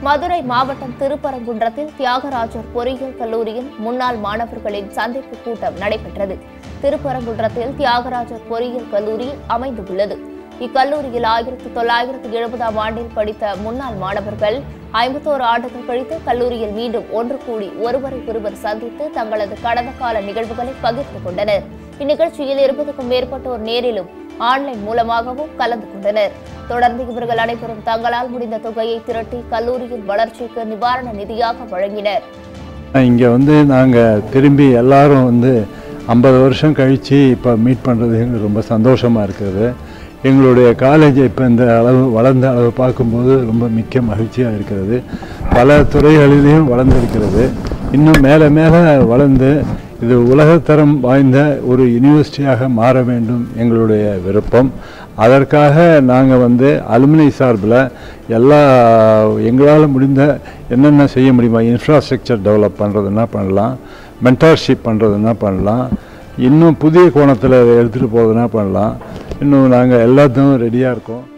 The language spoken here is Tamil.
மதுரை மாவட்டம் திருப்பரங்குன்றத்தில் தியாகராஜர் பொறியியல் கல்லூரியில் முன்னாள் மாணவர்களின் சந்திப்பு கூட்டம் நடைபெற்றது திருப்பரங்குன்றத்தில் தியாகராஜர் பொறியியல் கல்லூரி அமைந்துள்ளது இக்கல்லூரியில் ஆயிரத்தி தொள்ளாயிரத்தி எழுபதாம் ஆண்டில் படித்த முன்னாள் மாணவர்கள் ஐம்பத்தோரு ஆண்டுகள் கழித்து கல்லூரியில் மீண்டும் ஒன்று கூடி ஒருவரை ஒருவர் சந்தித்து தங்களது கடந்த கால நிகழ்வுகளை பகிர்ந்து கொண்டனர் இந்நிகழ்ச்சியில் இருபதுக்கும் மேற்பட்டோர் நேரிலும் ஆன்லைன் மூலமாகவும் கலந்து கொண்டனர் தொடர்ந்து இவர்கள் அனைவரும் தங்களால் முடிந்த தொகையை திரட்டி கல்லூரியின் வளர்ச்சிக்கு நிவாரண நிதியாக வழங்கினர் இங்கே வந்து நாங்கள் திரும்பி எல்லாரும் வந்து ஐம்பது வருஷம் கழித்து இப்போ மீட் பண்ணுறது எங்களுக்கு ரொம்ப சந்தோஷமாக இருக்குது எங்களுடைய காலேஜ் இப்போ இந்த அளவு வளர்ந்த அளவு பார்க்கும்போது ரொம்ப மிக்க மகிழ்ச்சியாக இருக்கிறது பல துறைகளிலையும் வளர்ந்திருக்கிறது இன்னும் மேலே மேலே வளர்ந்து இது உலகத்தரம் வாய்ந்த ஒரு யூனிவர்சிட்டியாக மாற வேண்டும் எங்களுடைய விருப்பம் அதற்காக நாங்கள் வந்து அலுமினி சார்பில் எல்லா எங்களால் முடிந்த என்னென்ன செய்ய முடியுமா இன்ஃப்ராஸ்ட்ரக்சர் டெவலப் பண்ணுறதுன்னா பண்ணலாம் மென்டார்ஷிப் பண்ணுறதுன்னா பண்ணலாம் இன்னும் புதிய கோணத்தில் எடுத்துகிட்டு போகிறதுனா பண்ணலாம் இன்னும் நாங்கள் எல்லாத்துக்கும் ரெடியாக இருக்கோம்